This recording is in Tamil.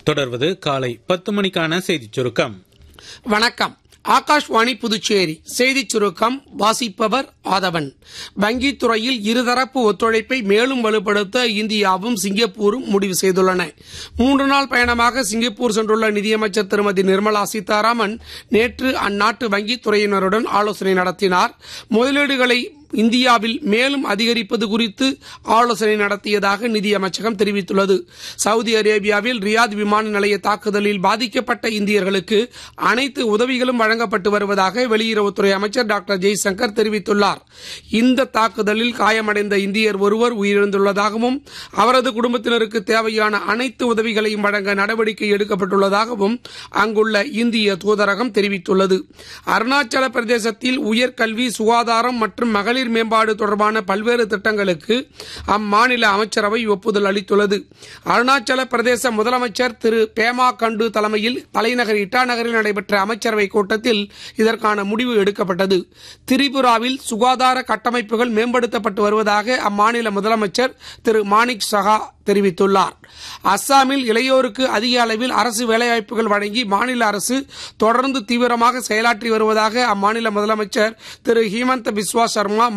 தொடர்வது காலை பத்து மணிக்கான செய்திச் சுருக்கம் வணக்கம் ஆகாஷ்வாணி புதுச்சேரி செய்திச் சுருக்கம் வாசிப்பவர் ஆதவன் வங்கித் துறையில் இருதரப்பு ஒத்துழைப்பை மேலும் வலுப்படுத்த இந்தியாவும் சிங்கப்பூரும் முடிவு செய்துள்ளன மூன்று நாள் பயணமாக சிங்கப்பூர் சென்றுள்ள நிதியமைச்சர் திருமதி நிர்மலா சீதாராமன் நேற்று அந்நாட்டு வங்கித் துறையினருடன் ஆலோசனை நடத்தினார் முதலீடுகளை இந்தியாவில் மேலும் அதிகரிப்பது குறித்து ஆலோசனை நடத்தியதாக நிதி அமைச்சகம் தெரிவித்துள்ளது சவுதி அரேபியாவில் ரியாத் விமான நிலைய தாக்குதலில் பாதிக்கப்பட்ட இந்தியர்களுக்கு அனைத்து உதவிகளும் வழங்கப்பட்டு வருவதாக வெளியுறவுத்துறை அமைச்சர் டாக்டர் ஜெய்சங்கர் தெரிவித்துள்ளார் இந்த தாக்குதலில் காயமடைந்த இந்தியர் ஒருவர் உயிரிழந்துள்ளதாகவும் அவரது குடும்பத்தினருக்கு தேவையான அனைத்து உதவிகளையும் வழங்க நடவடிக்கை எடுக்கப்பட்டுள்ளதாகவும் அங்குள்ள இந்திய தூதரகம் தெரிவித்துள்ளது அருணாச்சல பிரதேசத்தில் உயர்கல்வி சுகாதாரம் மற்றும் மகளிர் மேம்பாடு தொடர்பான பல்வேறு திட்டங்களுக்கு அம்மாநில அமைச்சரவை ஒப்புதல் அளித்துள்ளது அருணாச்சல பிரதேச முதலமைச்சர் திரு பேமா கண்டு தலைமையில் தலைநகர் இட்டாநகரில் நடைபெற்ற அமைச்சரவை கூட்டத்தில் இதற்கான முடிவு எடுக்கப்பட்டது திரிபுராவில் சுகாதார கட்டமைப்புகள் மேம்படுத்தப்பட்டு வருவதாக அம்மாநில முதலமைச்சர் திரு மாணிக் சஹா தெரிவித்துள்ளார் அஸ்ஸாமில் இளையோருக்கு அதிக அளவில் அரசு வேலைவாய்ப்புகள் வழங்கி மாநில அரசு தொடர்ந்து தீவிரமாக செயலாற்றி வருவதாக அம்மாநில முதலமைச்சர் திரு ஹிமந்த பிஸ்வா சர்மா